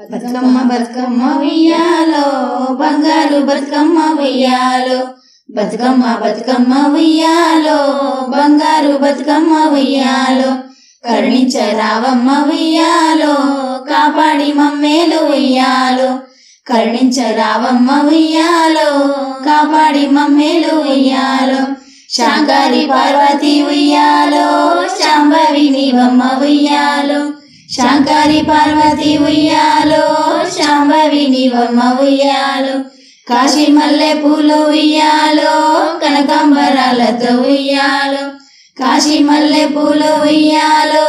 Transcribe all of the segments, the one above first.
బతుకమ్మ బతుకమ్మ ఉయ్యాలో బంగారు బతుకమ్మ ఉయ్యాలో బతుకమ్మ బతుకమ్మ ఉయ్యాలో బంగారు బతుకమ్మ ఉయ్యాలో కరుణించ రావమ్మ ఉయ్యాలో కాపాడి మమ్మేలు ఉయ్యాలో కరుణించ రావమ్మ ఉయ్యాలో కాపాడి మమ్మేలు ఉయ్యాలో శాంకారి పార్వతి ఉయ్యాలో శాంభవి నీవమ్మ ఉయ్యాలో శాంకారి పార్వతి ఉయ్యాలో శాంభవి నీవమ్మ ఉయ్యాలో కాశీ మల్లె పూలు ఉయ్యాలో కనకాంబరాలతో ఉయ్యాలో కాశీ మల్లె పూలు ఉయ్యాలో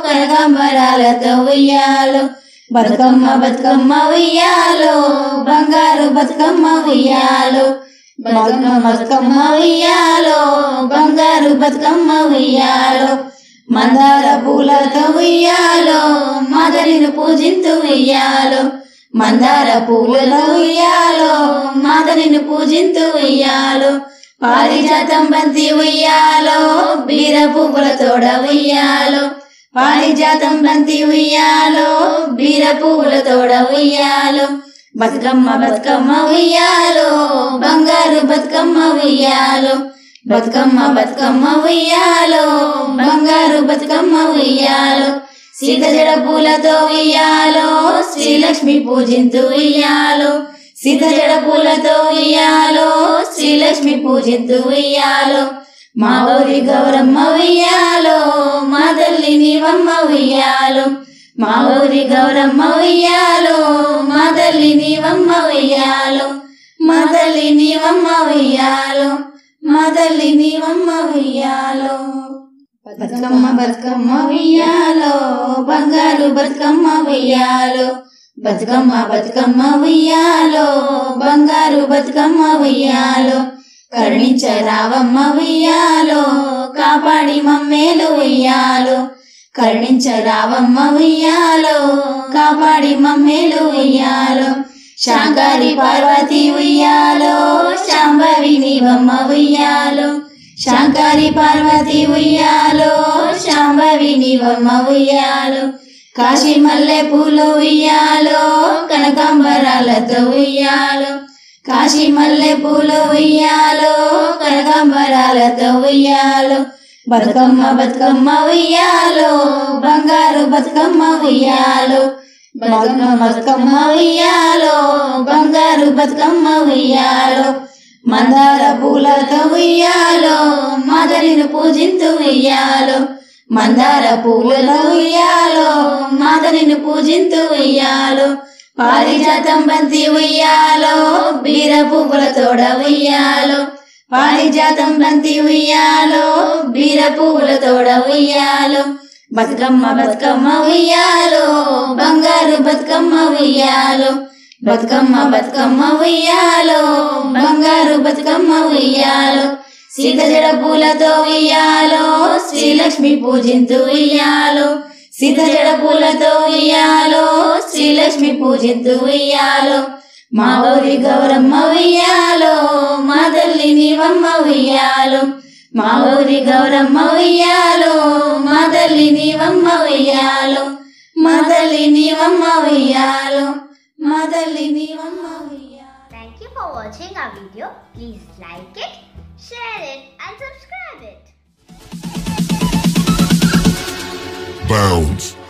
కనకాంబరాలతో ఉయ్యాలో బతుకమ్మ బతుకమ్మ ఉయ్యాలో బంగారు బతుకమ్మ ఉయ్యాలో బతుకమ్మ బతుకమ్మ ఉయ్యాలో బంగారు బతుకమ్మ ఉయ్యాలో మందార పూలతో ఉయ్యాలో మాదరిని పూజింతు ఉయ్యాలో మందార పూలతో ఉయ్యాలో మాదరిని పూజింతు ఉయ్యాలో పారిజాతం బంతి ఉయ్యాలో బీర పువ్వుల తోడ ఉయ్యాలో పారిజాతం బంతి ఉయ్యాలో బీర పువ్వుల తోడ ఉయ్యాలో బతుకమ్మ బతుకమ్మ ఉయ్యాలో బంగారు బతుకమ్మ ఉయ్యాలో బతుకమ్మ బతుకమ్మ ఉయ్యాలో బంగారు బతుకమ్మ ఉయ్యాలో సీత జడ పూలతో ఉయ్యాలో శ్రీలక్ష్మి పూజింతు ఉయ్యాలో సీత జడ పూలతో ఉయ్యాలో శ్రీలక్ష్మి పూజింతు ఉయ్యాలో మా ఊరి గౌరమ్మ ఉయ్యాలో మా తల్లి నీవమ్మ ఉయ్యాలో మా ఊరి గౌరమ్మ ఉయ్యాలో మా తల్లి నీవమ్మ ఉయ్యాలో మా తల్లి నీవమ్మ ఉయ్యాలో మా తల్లి నీవమ్మ ఉయ్యాలో బతుకమ్మ బతుకమ్మ ఉయ్యాలో బంగారు బతుకమ్మ ఉయ్యాలో బతుకమ్మ బతుకమ్మ ఉయ్యాలో బంగారు బతుకమ్మ ఉయ్యాలో కరుణించ రావమ్మ ఉయ్యాలో కాపాడి మమ్మేలు ఉయ్యాలో కరుణించ రావమ్మ ఉయ్యాలో కాపాడి మమ్మేలు ఉయ్యాలో శాంకారి పార్వతి ఉయ్యాలో శాంభవి నీవమ్మ ఉయ్యాలో శాంకారి పార్వతి ఉయ్యాలో శాంభవి నీవమ్మ ఉయ్యాలో కాశీ మల్లె పూలు ఉయ్యాలో కనకాంబరాలతో ఉయ్యాలో కాశీ మల్లె పూలు ఉయ్యాలో కనకాంబరాలతో ఉయ్యాలో బతుకమ్మ బతుకమ్మ ఉయ్యాలో బంగారు బతుకమ్మ ఉయ్యాలో బతుకమ్మ బతుకమ్మ ఉయ్యాలో బంగారు బతుకమ్మ ఉయ్యాలో మందార పూలతో ఉయ్యాలో మాదరిని పూజింతు ఉయ్యాలో మందార పూలతో ఉయ్యాలో మాదరిని పూజింతు ఉయ్యాలో పారిజాతం బంతి ఉయ్యాలో బీర పువ్వుల తోడ ఉయ్యాలో పారిజాతం బంతి ఉయ్యాలో బీర పువ్వుల తోడ ఉయ్యాలో బతుకమ్మ బతుకమ్మ ఉయ్యాలో బంగారు బతుకమ్మ ఉయ్యాలో బతుకమ్మ బతుకమ్మ ఉయ్యాలో బంగారు బతుకమ్మ ఉయ్యాలో సీత జడ పూలతో ఉయ్యాలో శ్రీలక్ష్మి పూజింతు ఉయ్యాలో సీత జడ పూలతో ఉయ్యాలో శ్రీలక్ష్మి పూజింతు ఉయ్యాలో మా ఊరి గౌరమ్మ ఉయ్యాలో మా తల్లి నీవమ్మ ఉయ్యాలో మా ఊరి గౌరమ్మ ఉయ్యాలో మా తల్లి నీవమ్మ ఉయ్యాలో మా తల్లి నీవమ్మ ఉయ్యాలో మా తల్లి నీవమ్మ ఉయ్యాలో Thank you for watching our video. Please like it, share it and subscribe it. Bounce.